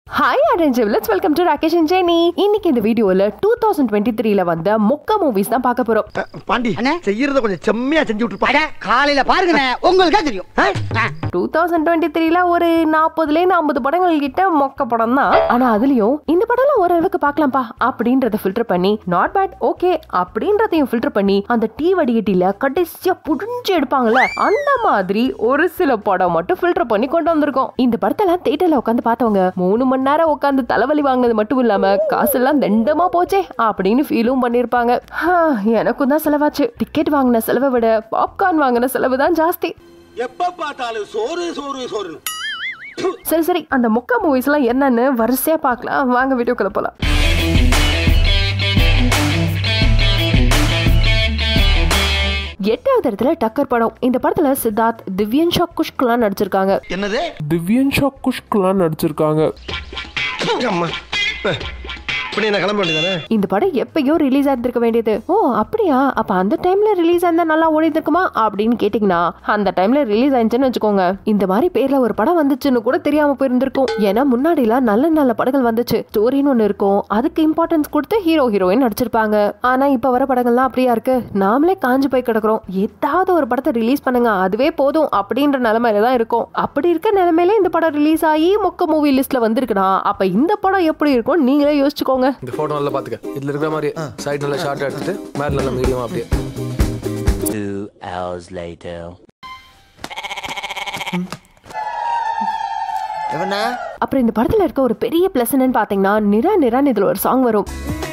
Hi அரேஞ்சர் let's welcome to Rakesh and Jeni இன்னைக்கு இந்த வீடியோல டூ தௌசண்ட் டுவெண்ட்டி த்ரீல வந்த மொக்க மூவிஸ் தான் பார்க்க போறோம் அஹ், பாண்டி அண்ணே. செய்யறத கொஞ்சம் செம்மையா செஞ்சு விட்டுருப்பா அட காலையில பாருங்கண்ணே உங்களுக்கு தான் தெரியும் ஆ. டூ தௌசண்ட் டுவெண்ட்டி த்ரீல ஒரு நாற்பதுலேருந்து ஐம்பது படங்கள் கிட்ட மொக்க படம் தான் ஆனா அதுலயும் இந்த படம்லாம் ஓரளவுக்கு பார்க்கலாம்ப்பா அப்படின்றத ஃபில்டர் பண்ணி நாட் பேட் ஓகே அப்படின்றதையும் ஃபில்டர் பண்ணி அந்த டீ வடிகட்டில கடைசியா புடிஞ்சு எடுப்பாங்கல்ல அந்த மாதிரி ஒரு சில படம் மட்டும் ஃபில்டர் பண்ணி கொண்டு வந்திருக்கோம் இந்த படத்தெல்லாம் தேட்டர்ல உட்காந்து பார்த்தவங்க மூணு மணி நேரம் உட்காந்து தலைவலி வாங்கினது மட்டும் இல்லாம காசெல்லாம் தண்டமா போச்சே அப்படின்னு ஃபீலும் பண்ணிருப்பாங்க ஹா, எனக்கும் தான் செலவாச்சு டிக்கெட் வாங்கின செலவை விட பாப்கார்ன் வாங்கின செலவு தான் ஜாஸ்தி எப்ப பார்த்தாலும் சோறு சோறு சோறுன்னு சரி சரி அந்த மொக்க மூவிஸ் எல்லாம் என்னன்னு வரிசையா பார்க்கலாம் வாங்க வீடியோக்குள்ள போலாம் எட்டாவது இடத்துல டக்கர் படம் இந்த படத்துல சித்தார்த் திவ்யன்ஷா குஷ்குலாம் நடிச்சிருக்காங்க என்னது திவ்யன்ஷா குஷ்குலாம் நடிச்சிருக்காங்க அம்மா அஹ், இப்படி நான் கிளம்ப வேண்டியதானே இந்த படம் எப்பயோ ரிலீஸ் ஆயிருந்திருக்க வேண்டியது ஓ அப்படியா அப்ப அந்த டைம்ல ரிலீஸ் ஆயிருந்தா நல்லா ஓடி இருக்குமா அப்படின்னு கேட்டீங்கன்னா அந்த டைம்ல ரிலீஸ் ஆயிருச்சுன்னு வச்சுக்கோங்க இந்த மாதிரி பேர்ல ஒரு படம் வந்துச்சுன்னு கூட தெரியாம போயிருந்திருக்கும் ஏன்னா முன்னாடிலாம் நல்ல நல்ல படங்கள் வந்துச்சு ஸ்டோரின்னு ஒன்று இருக்கும் அதுக்கு இம்பார்ட்டன்ஸ் கொடுத்து ஹீரோ ஹீரோயின் நடிச்சிருப்பாங்க ஆனா இப்ப வர படங்கள்லாம் அப்படியா இருக்கு நாமளே காஞ்சு போய் கிடக்குறோம் ஏதாவது ஒரு படத்தை ரிலீஸ் பண்ணுங்க அதுவே போதும் அப்படின்ற நிலைமையில தான் இருக்கும் அப்படி இருக்க நிலைமையில இந்த படம் ரிலீஸ் ஆகி மொக்க மூவி லிஸ்ட்ல வந்திருக்குன்னா அப்ப இந்த படம் எப்படி இருக்கும் நீங்களே யோசிச்சுக்கோங்க இந்த போட்டோ நல்லா பாத்துக்க இதுல இருக்கிற மாதிரி சைடு நல்லா ஷார்ட் எடுத்துட்டு மேல நல்லா மீடியமா அப்படியே Two hours later. அப்புறம் இந்த படத்துல இருக்க ஒரு பெரிய பிளஸ் என்னன்னு பாத்தீங்கன்னா நிரா நிரான்னு இதுல ஒரு சாங் வரும்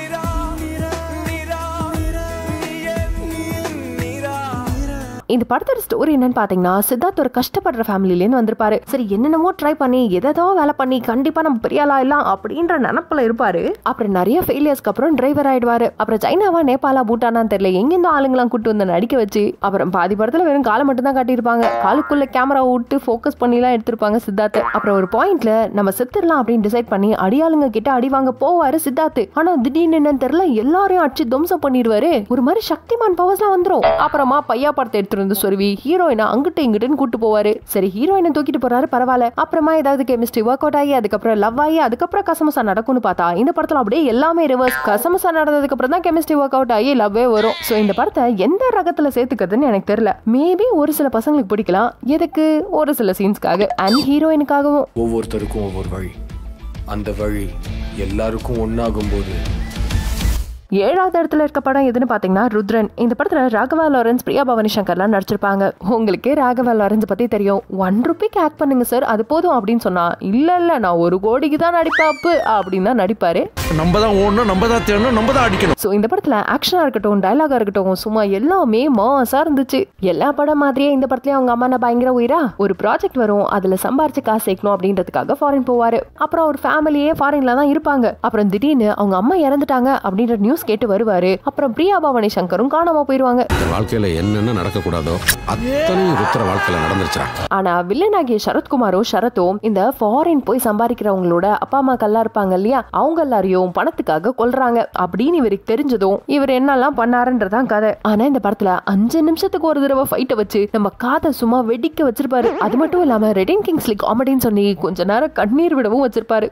இந்த படத்தோட ஸ்டோரி என்னன்னு பாத்தீங்கன்னா சித்தார்த் ஒரு கஷ்டப்படுற ஃபேமிலிலேருந்து வந்திருப்பாரு சரி என்னென்னமோ ட்ரை பண்ணி எதோ வேலை பண்ணி கண்டிப்பா நம்ம பெரிய ஆளா எல்லாம் அப்படின்ற நினப்புல இருப்பாரு அப்புறம் நிறைய ஃபெயிலியர்ஸ்க்கு அப்புறம் டிரைவர் ஆயிடுவாரு அப்புறம் சைனாவா நேபாளா பூட்டானான்னு தெரியல எங்கேருந்து ஆளுங்களாம் கூட்டு வந்து நடிக்க வச்சு அப்புறம் பாதி படத்துல வெறும் காலை மட்டும் தான் காட்டியிருப்பாங்க காலுக்குள்ள கேமரா விட்டு ஃபோக்கஸ் பண்ணிலாம் எடுத்திருப்பாங்க சித்தார்த் அப்புறம் ஒரு பாயிண்ட்ல நம்ம செத்துடலாம் அப்படின்னு டிசைட் பண்ணி அடியாளுங்க கிட்ட அடி வாங்க போவாரு சித்தார்த் ஆனா திடீர்னு என்னன்னு தெரியல எல்லாரையும் அடிச்சு துவம்சம் பண்ணிடுவாரு ஒரு மாதிரி சக்திமான் பவர்ஸ்லாம் வந்துரும் அப்புறமா பையா படத்தை எடுத்துட்டு வந்து சொருவி ஹீரோயினை அங்கிட்டு இங்கிட்டுன்னு கூட்டு போவாரு சரி ஹீரோயினை தூக்கிட்டு போறாரு பரவாயில்ல அப்புறமா ஏதாவது கெமிஸ்ட்ரி ஒர்க் அவுட் ஆகி அதுக்கப்புறம் லவ் ஆகி அதுக்கப்புறம் கசமசா நடக்கும்னு பார்த்தா இந்த படத்துல அப்படியே எல்லாமே ரிவர்ஸ் கசமசா நடந்ததுக்கு அப்புறம் தான் கெமிஸ்ட்ரி ஒர்க் அவுட் ஆகி லவ்வே வரும் சோ இந்த படத்தை எந்த ரகத்துல சேர்த்துக்கிறதுன்னு எனக்கு தெரியல மேபி ஒரு சில பசங்களுக்கு பிடிக்கலாம் எதுக்கு ஒரு சில சீன்ஸ்க்காக அண்ட் ஹீரோயினுக்காகவும் ஒவ்வொருத்தருக்கும் ஒவ்வொரு வழி அந்த வழி எல்லாருக்கும் ஒன்னாகும் போது ஏழாவது இடத்துல இருக்க படம் எதுன்னு பாத்தீங்கன்னா ருத்ரன் இந்த படத்துல ராகவா லாரன்ஸ் பிரியா பவானி சங்கர்லாம் நடிச்சிருப்பாங்க உங்களுக்கே ராகவா லாரன்ஸ் பத்தி தெரியும் ஒன் ருபிக்கு ஆக்ட் பண்ணுங்க சார் அது போதும் அப்படின்னு சொன்னா இல்ல இல்ல நான் ஒரு கோடிக்கு தான் நடிப்பாப்பு அப்படின்னு தான் நடிப்பாரு நம்ம தான் ஓடணும் நம்ம தான் தேடணும் நம்ம தான் அடிக்கணும் ஸோ இந்த படத்துல ஆக்ஷனா இருக்கட்டும் டயலாகா இருக்கட்டும் சும்மா எல்லாமே மாசா இருந்துச்சு எல்லா படம் மாதிரியே இந்த படத்துலயும் அவங்க அம்மா நான் பயங்கர உயிரா ஒரு ப்ராஜெக்ட் வரும் அதுல சம்பாரிச்சு காசு சேர்க்கணும் அப்படின்றதுக்காக ஃபாரின் போவாரு அப்புறம் ஒரு ஃபேமிலியே ஃபாரின்ல தான் இருப்பாங்க அப்புறம் திடீர்னு அவங்க அம்மா இறந்துட்டாங்க அப்படின்ற நியூஸ் கேட்டு வருவாரு அப்புறம் பிரியா பவானி சங்கரும் காணாம போயிருவாங்க வாழ்க்கையில என்னென்ன நடக்கக்கூடாதோ அத்தனையும் ருத்ர வாழ்க்கையில நடந்துருச்சா ஆனா வில்லனாகிய சரத்குமாரும் சரத்தும் இந்த ஃபாரின் போய் சம்பாதிக்கிறவங்களோட அப்பா அம்மா எல்லாம் இருப்பாங்க இல்லையா அவங்க எல்லாரையும் பணத்துக்காக கொல்றாங்க அப்படின்னு இவருக்கு தெரிஞ்சதும் இவர் என்னெல்லாம் பண்ணாருன்றதான் கதை ஆனா இந்த படத்துல அஞ்சு நிமிஷத்துக்கு ஒரு தடவை ஃபைட்டை வச்சு நம்ம காதை சும்மா வெடிக்க வச்சிருப்பாரு அது மட்டும் இல்லாம ரெடின் கிங்ஸ்லி காமெடின்னு சொல்லி கொஞ்ச நேரம் கண்ணீர் விடவும் வச்சிருப்பாரு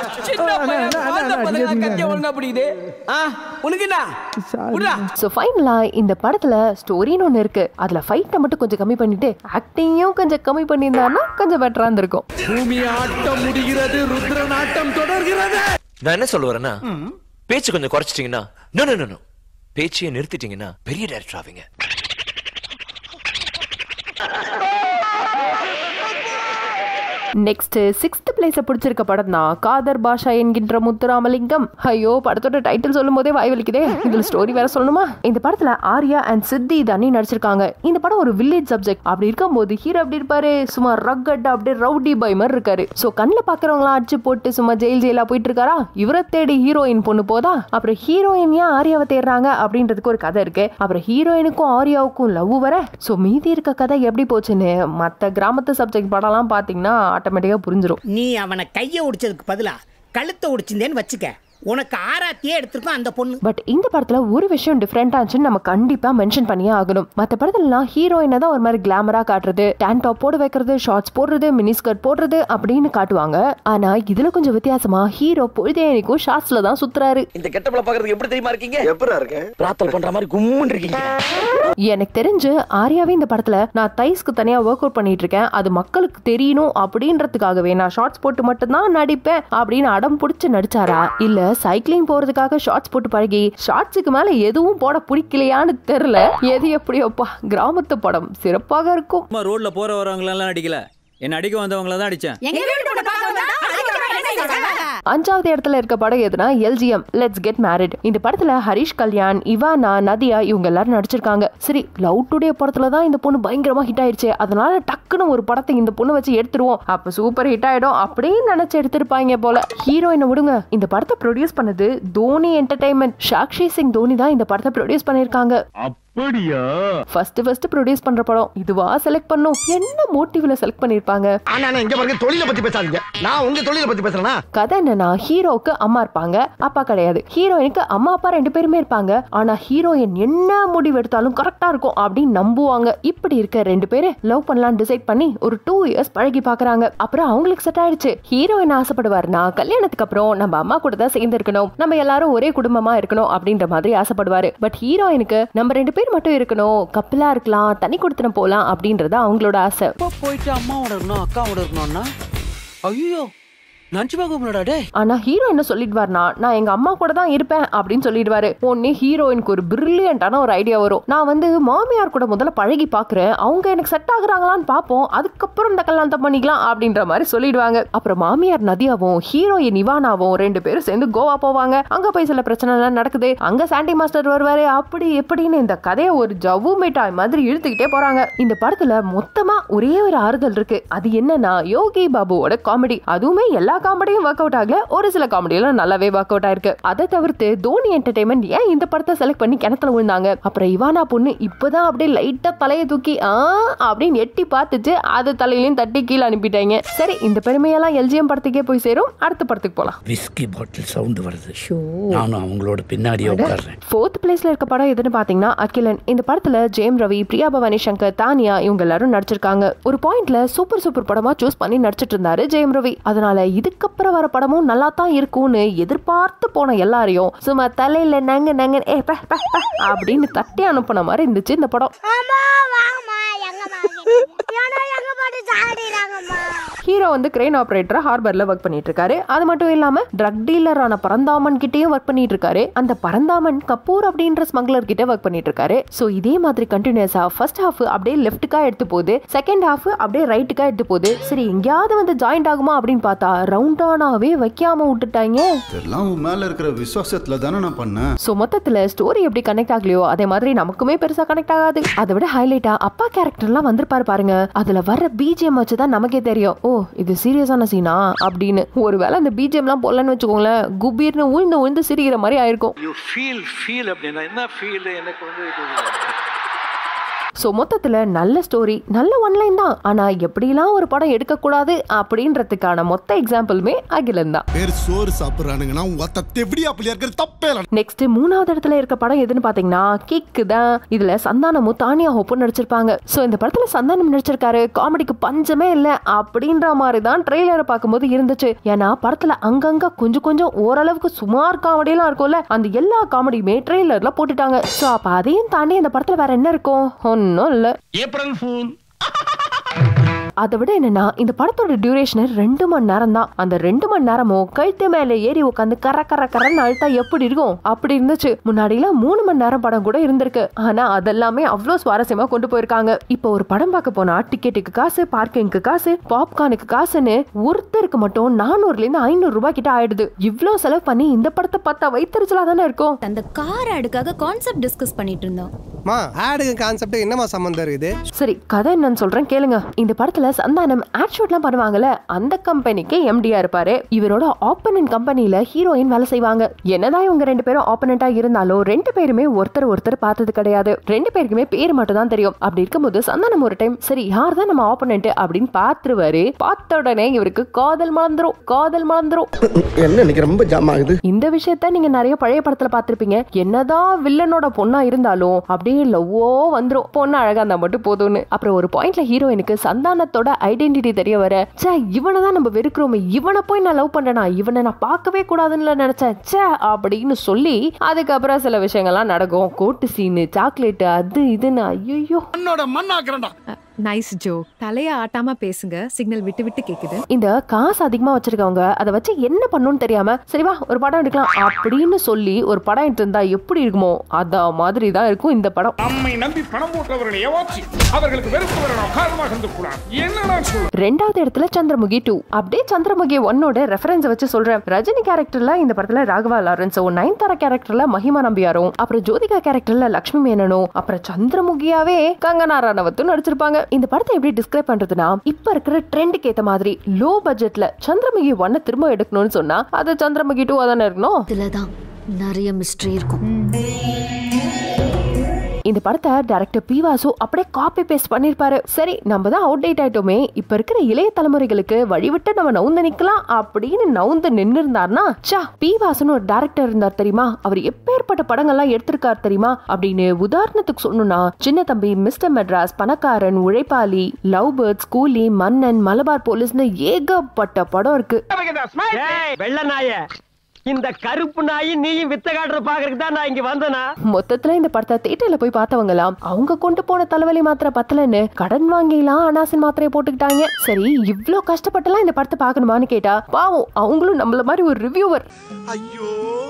ஒழுங்கா பிடிக்குது ஆ உனக்கு என்ன விட்றா. ஸோ ஃபைனலா இந்த படத்துல ஸ்டோரின்னு ஒன்று இருக்கு அதுல ஃபைட்டை மட்டும் கொஞ்சம் கம்மி பண்ணிட்டு ஆக்டிங்கும் கொஞ்சம் கம்மி பண்ணியிருந்தாருன்னா கொஞ்சம் பெட்டரா இருந்திருக்கும் பூமி ஆட்டம் முடிகிறது ருத்ரன் ஆட்டம் தொடர்கிறது நான் என்ன சொல்ல வரேன்னா பேச்சு கொஞ்சம் குறைச்சிட்டீங்கன்னா நோ நோ நோ பேச்சையே நிறுத்திட்டீங்கன்னா பெரிய டேரக்டர் ஆவீங்க நெக்ஸ்ட் சிக்ஸ்த் பிளேஸ பிடிச்சிருக்க படம் தான் காதர் பாஷா என்கின்ற முத்துராமலிங்கம் ஐயோ படத்தோட டைட்டில் சொல்லும் போதே வாய் வலிக்குதே இதுல ஸ்டோரி வேற சொல்லணுமா இந்த படத்துல ஆர்யா அண்ட் சித்தி தனி நடிச்சிருக்காங்க இந்த படம் ஒரு வில்லேஜ் சப்ஜெக்ட் அப்படி இருக்கும்போது ஹீரோ அப்படி இருப்பாரு சும்மா ரக்கட் அப்படியே ரவுடி பாய் மாதிரி இருக்காரு சோ கண்ணில் பாக்குறவங்களாம் அடிச்சு போட்டு சும்மா ஜெயில் ஜெயிலா போயிட்டு இருக்காரா இவரை தேடி ஹீரோயின் பொண்ணு போதா அப்புறம் ஹீரோயின் ஏன் ஆர்யாவை தேடுறாங்க அப்படின்றதுக்கு ஒரு கதை இருக்கு அப்புறம் ஹீரோயினுக்கும் ஆர்யாவுக்கும் லவ் வர சோ மீதி இருக்க கதை எப்படி போச்சுன்னு மத்த கிராமத்து சப்ஜெக்ட் படம்லாம் பாத்தீங்கன்னா ஆட்டோமேட்டிக்கா புரிஞ்சிடும் நீ அவனை கையை ஒடிச்சதுக்கு பதிலா கழுத்தை ஒடிச்சிருந்தேன்னு வச்சுக்க உனக்கு ஆராத்தியே எடுத்திருக்கோம் அந்த பொண்ணு பட் இந்த படத்துல ஒரு விஷயம் டிஃப்ரெண்டா இருந்துச்சுன்னு நம்ம கண்டிப்பா மென்ஷன் பண்ணியே ஆகணும் மத்த படத்துலலாம் ஹீரோயினை தான் ஒரு மாதிரி கிளாமரா காட்டுறது டேன் டாப் போட வைக்கிறது ஷார்ட்ஸ் போடுறது மினி ஸ்கர்ட் போடுறது அப்படின்னு காட்டுவாங்க ஆனா இதுல கொஞ்சம் வித்தியாசமா ஹீரோ பொழுதேனிக்கும் ஷார்ட்ஸ்ல தான் சுத்துறாரு இந்த கெட்டப்பல பாக்குறதுக்கு எப்படி தெரியுமா இருக்கீங்க எப்படா இருக்கேன் பிரார்த்தனை பண்ற மாதிரி கும்முன்னு இருக்கீங்க எனக்கு தெரிஞ்சு ஆர்யாவே இந்த படத்துல நான் தைஸ்க்கு தனியா ஒர்க் அவுட் பண்ணிட்டு இருக்கேன் அது மக்களுக்கு தெரியணும் அப்படின்றதுக்காகவே நான் ஷார்ட்ஸ் போட்டு மட்டும்தான் நடிப்பேன் அப்படின்னு அடம் பிடிச்சு நடிச்சாரா இல்ல சைக்கிளிங் போறதுக்காக ஷார்ட்ஸ் போட்டு பழகி ஷார்ட்ஸுக்கு மேல எதுவும் போட பிடிக்கலையான்னு தெரியல எது எப்படியோப்பா கிராமத்து படம் சிறப்பாக இருக்கும் சும்மா ரோட்ல போற வரவங்களெல்லாம் அடிக்கல என்ன அடிக்க வந்தவங்கள தான் அடிச்சேன் அஞ்சாவது இடத்துல இருக்க படம் எதுனா எல்ஜிஎம் லெட்ஸ் கெட் மேரிட் இந்த படத்துல ஹரிஷ் கல்யாண் இவானா நதியா இவங்க எல்லாரும் நடிச்சிருக்காங்க சரி லவ் டுடே படத்துல தான் இந்த பொண்ணு பயங்கரமா ஹிட் ஆயிடுச்சு அதனால டக்குன்னு ஒரு படத்தை இந்த பொண்ணு வச்சு எடுத்துருவோம் அப்ப சூப்பர் ஹிட் ஆயிடும் அப்படின்னு நினைச்சு எடுத்திருப்பாங்க போல ஹீரோயினை விடுங்க இந்த படத்தை ப்ரொடியூஸ் பண்ணது தோனி என்டர்டைன்மெண்ட் சாக்ஷி சிங் தோனி தான் இந்த படத்தை ப்ரொடியூஸ் பண்ணிருக்காங்க ஃபர்ஸ்ட் ஃபர்ஸ்ட் ப்ரொடியூஸ் பண்ற படம் இதுவா செலக்ட் பண்ணும் என்ன மோட்டிவ்ல செலக்ட் பண்ணிருப்பாங்க ஆனா நான் இங்க பாருங்க தொழிலை பத்தி பேசாதீங்க நான் உங்க தொழிலை பத்தி பேசுறேனா கதை என்னன்னா ஹீரோவுக்கு அம்மா இருப்பாங்க அப்பா கிடையாது ஹீரோயினுக்கு அம்மா அப்பா ரெண்டு பேருமே இருப்பாங்க ஆனா ஹீரோயின் என்ன முடிவு எடுத்தாலும் கரெக்டா இருக்கும் அப்படின்னு நம்புவாங்க இப்படி இருக்க ரெண்டு பேரு லவ் பண்ணலாம் டிசைட் பண்ணி ஒரு டூ இயர்ஸ் பழகி பாக்குறாங்க அப்புறம் அவங்களுக்கு செட் ஆயிடுச்சு ஹீரோயின் ஆசைப்படுவாருன்னா கல்யாணத்துக்கு அப்புறம் நம்ம அம்மா கூட தான் சேர்ந்து இருக்கணும் நம்ம எல்லாரும் ஒரே குடும்பமா இருக்கணும் அப்படின்ற மாதிரி ஆசைப்படுவாரு பட் ஹீரோயினுக்கு நம்ம ரெண்டு பேர் மட்டும் இருக்கணும் கப்பலா இருக்கலாம் தனி கொடுத்துன போலாம் அப்படின்றது அவங்களோட ஆசை போயிட்டு அம்மாவோட இருக்கணும் அக்காவோட இருக்கணும்னா ஐயோ நினச்சி பார்க்க டே ஆனா ஹீரோ என்ன சொல்லிடுவார்னா நான் எங்க அம்மா கூட தான் இருப்பேன் அப்படின்னு சொல்லிடுவாரு உடனே ஹீரோயினுக்கு ஒரு பிரில்லியண்டான ஒரு ஐடியா வரும் நான் வந்து மாமியார் கூட முதல்ல பழகி பாக்குறேன் அவங்க எனக்கு செட் ஆகுறாங்களான்னு பார்ப்போம் அதுக்கப்புறம் இந்த கல்யாணத்தை பண்ணிக்கலாம் அப்படின்ற மாதிரி சொல்லிடுவாங்க அப்புறம் மாமியார் நதியாவும் ஹீரோயின் இவானாவும் ரெண்டு பேரும் சேர்ந்து கோவா போவாங்க அங்க போய் சில பிரச்சனை எல்லாம் நடக்குது அங்க சாண்டி மாஸ்டர் வருவாரு அப்படி எப்படின்னு இந்த கதையை ஒரு ஜவ்வு மிட்டாய் மாதிரி இழுத்துக்கிட்டே போறாங்க இந்த படத்துல மொத்தமா ஒரே ஒரு ஆறுதல் இருக்கு அது என்னன்னா யோகி பாபுவோட காமெடி அதுவுமே எல்லா காமெடியும் ஒர்க் அவுட் ஆகல ஒரு சில காமெடியெல்லாம் நல்லாவே ஒர்க் அவுட் ஆயிருக்கு அதை தவிர்த்து தோனி என்டர்டைன்மெண்ட் ஏன் இந்த படத்தை செலக்ட் பண்ணி கிணத்துல விழுந்தாங்க அப்புறம் இவானா பொண்ணு இப்பதான் அப்படியே லைட்டா தலையை தூக்கி ஆ அப்படின்னு எட்டி பார்த்துச்சு அது தலையிலையும் தட்டி கீழே அனுப்பிட்டாங்க சரி இந்த பெருமையெல்லாம் எல்ஜிஎம் படத்துக்கே போய் சேரும் அடுத்த படத்துக்கு போலாம் விஸ்கி பாட்டில் சவுண்ட் வருது நானும் அவங்களோட பின்னாடியே உட்கார்றேன் ஃபோர்த் பிளேஸ்ல இருக்க படம் எதுன்னு பாத்தீங்கன்னா அகிலன் இந்த படத்துல ஜெயம் ரவி பிரியா பவானி சங்கர் தானியா இவங்க எல்லாரும் நடிச்சிருக்காங்க ஒரு பாயிண்ட்ல சூப்பர் சூப்பர் படமா சூஸ் பண்ணி நடிச்சிட்டு இருந்தாரு ஜெயம் ரவி அதனால இதுக்கப்புறம் வர படமும் நல்லா தான் இருக்கும்னு எதிர்பார்த்து போன எல்லாரையும் சும்மா தலையில நங்க நங்க ஏ ப, ப, ப அப்படின்னு தட்டி அனுப்புன மாதிரி இருந்துச்சு இந்த படம் ஹீரோ வந்து கிரெயின் ஆபரேட்டரா ஹார்பர்ல ஒர்க் பண்ணிட்டு இருக்காரு அது மட்டும் இல்லாம ட்ரக் டீலரான பரந்தாமன் கிட்டயும் ஒர்க் பண்ணிட்டு இருக்காரு அந்த பரந்தாமன் கபூர் அப்படின்ற ஸ்மக்லர் கிட்ட ஒர்க் பண்ணிட்டு இருக்காரு சோ இதே மாதிரி கண்டினியூஸா ஃபர்ஸ்ட் ஹாஃப் அப்படியே லெஃப்ட்டுக்கா எடுத்து போகுது செகண்ட் ஹாஃப் அப்படியே ரைட்டுக்கா எடுத்து போகுது சரி எங்கேயாவது வந்து ஜாயிண்ட் ஆகுமா அப்படின்னு பார்த்தா ரவுண்டானாவே வைக்காம விட்டுட்டாங்க இதெல்லாம் உன் மேல இருக்கிற விசுவாசத்துல தானே நான் பண்ணேன் சோ மொத்தத்துல ஸ்டோரி எப்படி கனெக்ட் ஆகலையோ அதே மாதிரி நமக்குமே பெருசா கனெக்ட் ஆகாது அதை விட ஹைலைட்டா அப்பா கேரக்டர்லாம் வந்திருப்பாரு பாருங்க அதுல வர்ற பிஜிஎம் வச்சுதான் நமக்கே தெரியும் ஓ இது சீரியஸான சீனா அப்படின்னு ஒருவேளை அந்த பிஜிஎம்லாம் போடலன்னு வச்சுக்கோங்களேன் குபீர்னு உழுந்து உழுந்து சிரிக்கிற மாதிரி ஆயிருக்கும் யூ ஃபீல் ஃபீல் அப்படின்னா என்ன ஃபீல் எனக்கு வந்து இது ஸோ மொத்தத்தில் நல்ல ஸ்டோரி நல்ல ஒன்லைன் தான் ஆனால் எப்படிலாம் ஒரு படம் எடுக்கக்கூடாது அப்படின்றதுக்கான மொத்த எக்ஸாம்பிளுமே அகிலன் தான் பேர் சோறு சாப்பிடுறானுங்கன்னா உங்க அத்தை தெவிடி அப்படி இருக்கிற தப்பே இல்லை நெக்ஸ்ட் மூணாவது இடத்துல இருக்க படம் எதுன்னு பாத்தீங்கன்னா கிக் தான் இதுல சந்தானமும் தானியா ஹோப்பும் நடிச்சிருப்பாங்க சோ இந்த படத்துல சந்தானம் நடிச்சிருக்காரு காமெடிக்கு பஞ்சமே இல்ல அப்படின்ற மாதிரி தான் ட்ரெய்லரை பார்க்கும்போது இருந்துச்சு ஏன்னா படத்துல அங்கங்க கொஞ்சம் கொஞ்சம் ஓரளவுக்கு சுமார் காமெடியெல்லாம் இருக்கும்ல அந்த எல்லா காமெடியுமே ட்ரெய்லர்ல போட்டுட்டாங்க சோ அப்ப அதையும் தாண்டி அந்த படத்துல வேற என்ன இருக்கும் ஒன்னும் இல்ல ஏப்ரல் ஃபூல் அதை விட என்னன்னா இந்த படத்தோட டியூரேஷன் ரெண்டு மணி நேரம் தான் அந்த ரெண்டு மணி நேரமும் கழுத்து மேல ஏறி உட்காந்து கர கர கரன்னு அழுத்தா எப்படி இருக்கும் அப்படி இருந்துச்சு முன்னாடிலாம் மூணு மணி நேரம் படம் கூட இருந்திருக்கு ஆனா அதெல்லாமே அவ்வளோ சுவாரஸ்யமா கொண்டு போயிருக்காங்க இப்போ ஒரு படம் பார்க்க போனா டிக்கெட்டுக்கு காசு பார்க்கிங்க்கு காசு பாப்கார்னுக்கு காசுன்னு ஒருத்தருக்கு மட்டும் நானூறுல இருந்து ஐநூறு ரூபாய் கிட்ட ஆயிடுது இவ்ளோ செலவு பண்ணி இந்த படத்தை பார்த்தா வைத்தறிச்சலா தானே இருக்கும் அந்த கார் அடுக்காக கான்செப்ட் டிஸ்கஸ் பண்ணிட்டு இருந்தோம் மா ஆடுக்கு கான்செப்ட் என்னமா சம்மந்தம் இருக்குது சரி கதை என்னன்னு சொல்றேன் கேளுங்க இந்த படத்துல சந்தானம் ஆட் ஷூட்லாம் பண்ணுவாங்கல்ல அந்த கம்பெனிக்கு எம்டியா இருப்பாரு இவரோட ஆப்பனன்ட் கம்பெனில ஹீரோயின் வேலை செய்வாங்க என்னதான் இவங்க ரெண்டு பேரும் ஆப்பனண்டா இருந்தாலும் ரெண்டு பேருமே ஒருத்தர் ஒருத்தர் பார்த்தது கிடையாது ரெண்டு பேருக்குமே பேர் மட்டும் தான் தெரியும் அப்படி இருக்கும்போது சந்தானம் ஒரு டைம் சரி யார் தான் நம்ம ஆப்பனண்ட் அப்படின்னு பார்த்துருவாரு பார்த்த உடனே இவருக்கு காதல் மலர்ந்துரும் காதல் மலர்ந்துரும் என்ன இன்னைக்கு ரொம்ப ஜாம் ஆகுது இந்த விஷயத்த நீங்க நிறைய பழைய படத்துல பார்த்திருப்பீங்க என்னதான் வில்லனோட பொண்ணா இருந்தாலும் அப்படியே லவ்வோ வந்துரும் பொண்ணு அழகா இருந்தா மட்டும் போதும்னு அப்புறம் ஒரு பாயிண்ட்ல ஹீரோயினுக்கு சந்தானத்தோட ஐடென்டிட்டி தெரிய வர ச்சே இவனை தான் நம்ம வெறுக்கிறோமே இவனை போய் நான் லவ் பண்றேனா இவனை நான் பார்க்கவே கூடாதுன்னு நினைச்சேன் ச்சே அப்படின்னு சொல்லி அதுக்கப்புறம் சில விஷயங்கள்லாம் நடக்கும் கோட்டு சீனு சாக்லேட் அது இதுன்னு ஐயோ என்னோட மண்ணாக்குறேன்டா நைஸ் ஜோ தலைய ஆட்டாம பேசுங்க சிக்னல் விட்டு விட்டு கேக்குது இந்த காசு அதிகமா வச்சிருக்கவங்க அதை வச்சு என்ன பண்ணணும்னு தெரியாம சரி வா ஒரு படம் எடுக்கலாம் அப்படின்னு சொல்லி ஒரு படம் எடுத்து இருந்தா எப்படி இருக்குமோ அத மாதிரி தான் இருக்கும் இந்த படம் நம்மை நம்பி பணம் போட்டவர்களை ஏவாச்சி அவர்களுக்கு வெறுப்பு வர நாம் காரணமாக இருந்து கூடாது என்னடா சொல்ல ரெண்டாவது இடத்துல சந்திரமுகி டூ அப்படியே சந்திரமுகி ஒன்னோட ரெஃபரன்ஸ் வச்சு சொல்றேன் ரஜினி கேரக்டர்ல இந்த படத்துல ராகவா லாரன்ஸும் நயன்தாரா கேரக்டர்ல மஹிமா நம்பியாரும் அப்புறம் ஜோதிகா கேரக்டர்ல லக்ஷ்மி மேனனும் அப்புறம் சந்திரமுகியாவே கங்கனா ராணவத்தும் நடிச்சிருப்பாங்க இந்த படத்தை எப்படி டிஸ்கிரைப் பண்றதுன்னா இப்ப இருக்கிற ட்ரெண்டுக்கு ஏத்த மாதிரி லோ பட்ஜெட்ல சந்திரமுகி ஒன்ன திரும்ப எடுக்கணும்னு சொன்னா அது சந்திரமுகி டூ தானே இருக்கணும் இதுலதான் நிறைய மிஸ்ட்ரி இருக்கும் இந்த படத்தை டைரக்டர் பி வாசு அப்படியே காப்பி பேஸ்ட் பண்ணிருப்பாரு சரி நம்ம தான் அவுட் டேட் ஆயிட்டோமே இப்ப இருக்கிற இளைய தலைமுறைகளுக்கு வழிவிட்டு நம்ம நவுந்து நிக்கலாம் அப்படின்னு நவுந்து நின்னு இருந்தார்னா சா பி வாசுன்னு ஒரு டேரக்டர் இருந்தார் தெரியுமா அவர் எப்பேற்பட்ட படங்கள்லாம் எடுத்திருக்கார் தெரியுமா அப்படின்னு உதாரணத்துக்கு சொல்லணும்னா சின்ன தம்பி மிஸ்டர் மெட்ராஸ் பணக்காரன் உழைப்பாளி லவ் பேர்ட்ஸ் கூலி மன்னன் மலபார் போலீஸ்னு ஏகப்பட்ட படம் இருக்கு வெள்ள நாய இந்த கருப்பு நாய் நீயும் வித்த காட்டுற பாக்குறதுக்கு தான் நான் இங்க வந்தனா மொத்தத்துல இந்த படத்தை தியேட்டர்ல போய் பார்த்தவங்கலாம் அவங்க கொண்டு போன தலைவலி மாத்திரை பத்தலன்னு கடன் வாங்கிலாம் அனாசின் மாத்திரையை போட்டுக்கிட்டாங்க சரி இவ்ளோ கஷ்டப்பட்டுலாம் இந்த படத்தை பார்க்கணுமான்னு கேட்டா பாவம் அவங்களும் நம்மள மாதிரி ஒரு ரிவ்யூவர் ஐயோ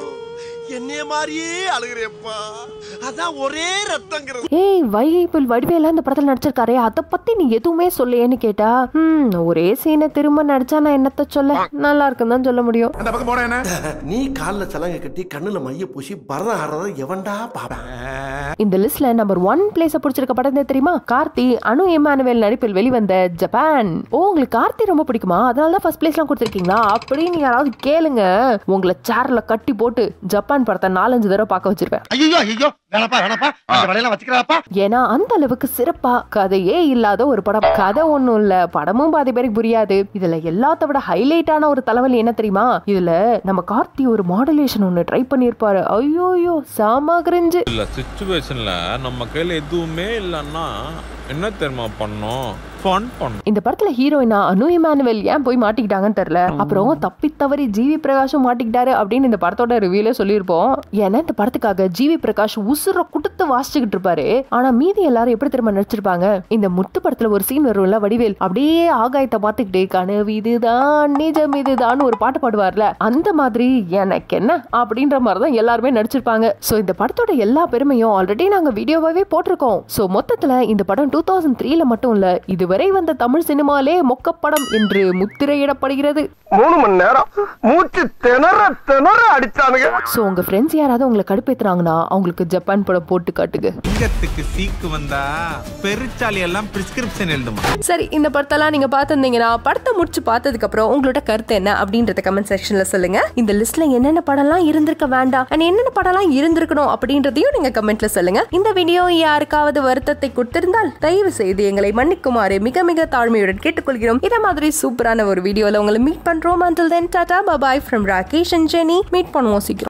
என்னைய மாதிரியே அழுகிறேப்பா அதான் ஒரே ரத்தங்கிறது ஏய் வைகை புல் வடிவேல இந்த படத்துல நடிச்சிருக்காரே அத பத்தி நீ எதுவுமே சொல்லையேன்னு கேட்டா ம் ஒரே சீனை திரும்ப நடிச்சா நான் என்னத்த சொல்ல நல்லா இருக்குன்னு தான் சொல்ல முடியும் அந்த பக்கம் போட என்ன நீ கால்ல சலங்கை கட்டி கண்ணுல மைய பூசி பரதம் ஆடுறத எவன்டா பாப்பேன் இந்த லிஸ்ட்ல நம்பர் ஒன் பிளேஸ் பிடிச்சிருக்க படம் எது தெரியுமா கார்த்தி அனு எமானுவேல் நடிப்பில் வெளிவந்த ஜப்பான் ஓ உங்களுக்கு கார்த்தி ரொம்ப பிடிக்குமா அதனால தான் ஃபர்ஸ்ட் பிளேஸ்லாம் கொடுத்துருக்கீங்களா அப்படின்னு யாராவது கேளுங்க உங்களை சேர்ல கட்டி போட்டு ஜப்பான் படத்தை நாலஞ்சு தடவை பார்க்க வச்சிருப்பேன் ஐயோ ஐயோ வேணப்பா வேணப்பா அந்த வேலையெல்லாம் வச்சுக்கிறாப்பா ஏன்னா அந்த அளவுக்கு சிறப்பா கதையே இல்லாத ஒரு படம் கதை ஒண்ணும் இல்ல படமும் பாதி பேருக்கு புரியாது இதுல எல்லாத்த விட ஹைலைட்டான ஒரு தலைவலி என்ன தெரியுமா இதுல நம்ம கார்த்தி ஒரு மாடுலேஷன் ஒண்ணு ட்ரை பண்ணிருப்பாரு ஐயோயோ சாமா கிரிஞ்சு இல்ல சுச்சுவேஷன்ல நம்ம கையில எதுவுமே இல்லைன்னா என்ன தெரியுமா பண்ணோம் ஃபன் பண்ணோம் இந்த படத்துல ஹீரோயினா அனு இமானுவேல் ஏன் போய் மாட்டிக்கிட்டாங்கன்னு தெரியல அப்புறம் தப்பி தவறி ஜிவி பிரகாஷும் மாட்டிக்கிட்டாரு அப்படின்னு இந்த படத்தோட ரிவ்யூல சொல்லியிருப்போம் ஏன்னா இந்த படத்துக்காக ஜிவி பிரகாஷ் உசுர குடுத்து வாசிச்சுக்கிட்டு இருப்பாரு ஆனா மீதி எல்லாரும் எப்படி திரும்ப நடிச்சிருப்பாங்க இந்த முத்து படத்துல ஒரு சீன் வரும்ல வடிவேல் அப்படியே ஆகாயத்தை பார்த்துக்கிட்டு கனவு இதுதான் நிஜம் இதுதான் ஒரு பாட்டு பாடுவார்ல அந்த மாதிரி எனக்கு என்ன அப்படின்ற மாதிரி தான் எல்லாருமே நடிச்சிருப்பாங்க சோ இந்த படத்தோட எல்லா பெருமையும் ஆல்ரெடி நாங்க வீடியோவாவே போட்டிருக்கோம் சோ மொத்தத்துல இந்த படம் டூ தௌசண்ட் த்ரீல மட்டும் இல்ல இதுவரை வந்த தமிழ் சினிமாலே மொக்கப்படம் என்று முத்திரையிடப்படுகிறது மூணு மணி நேரம் மூச்சு திணற திணற அடிச்சானுங்க சோ உங்க ஃப்ரெண்ட்ஸ் யாராவது உங்களை கடுப்பேத்துறாங்கன்னா அவங்களுக்கு ஜப்பான் படம் போட்டு காட்டுங்க சிங்கத்துக்கு சீக்கு வந்தா பெருச்சாலி எல்லாம் பிரிஸ்கிரிப்ஷன் எழுதுமா சரி இந்த படத்தெல்லாம் நீங்க பார்த்திருந்தீங்கன்னா படத்தை முடிச்சு பார்த்ததுக்கு அப்புறம் உங்களோட கருத்து என்ன அப்படின்றத கமெண்ட் செக்ஷன்ல சொல்லுங்க இந்த லிஸ்ட்ல என்னென்ன படம்லாம் இருந்திருக்க வேண்டாம் அண்ட் என்னென்ன படம்லாம் இருந்திருக்கணும் அப்படின்றதையும் நீங்க கமெண்ட்ல சொல்லுங்க இந்த வீடியோ யாருக்காவது வருத்தத்தை கொடுத்திருந்தால் தயவு செய்து எங்களை மன்னிக்குமாறு மிக மிக தாழ்மையுடன் கேட்டுக்கொள்கிறோம் இதை மாதிரி சூப்பரான ஒரு வீடியோல உங்களை மீட் பண்றோம் until then டாடா bye bye from Rakesh and Jeni meet பண்ணுவோம் சீக்கிரம்